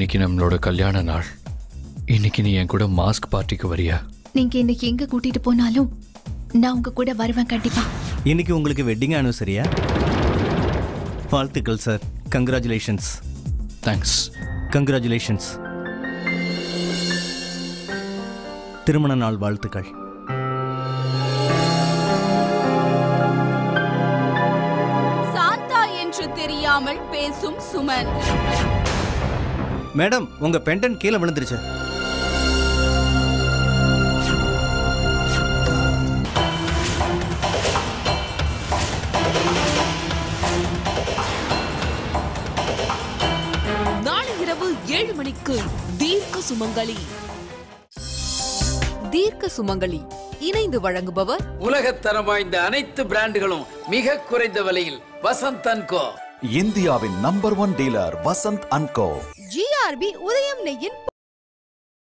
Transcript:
இன்னைக்கு நம்மளோட கல்யாண நாள் இன்னைக்கு நீ என் கூட மாஸ்க் பார்ட்டிக்கு வரியா நீங்க இன்னைக்கு எங்க கூட்டிட்டு போனாலும் நான் உங்க கூட வருவேன் கண்டிப்பா இன்னைக்கு உங்களுக்கு வெட்டிங் ஆனிவர்சரியா வாழ்த்துக்கள் சார் கங்க்ராச்சுலேஷன்ஸ் தேங்க்ஸ் கங்க்ராச்சுலேஷன்ஸ் திருமண நாள் வாழ்த்துக்கள் சாந்தா என்று தெரியாமல் பேசும் சுமன் மேடம் உங்க பெண்டன் கீழே விழுந்துருச்சு நாளை இரவு ஏழு மணிக்கு தீர்க்க சுமங்கலி தீர்க்க சுமங்கலி இணைந்து வழங்குபவர் உலகத்தரம் வாய்ந்த அனைத்து பிராண்டுகளும் மிக குறைந்த விலையில் வசந்த் அண்ட் கோ இந்தியாவின் number one dealer Vasanth and co GRB Udhayam நெய்யின்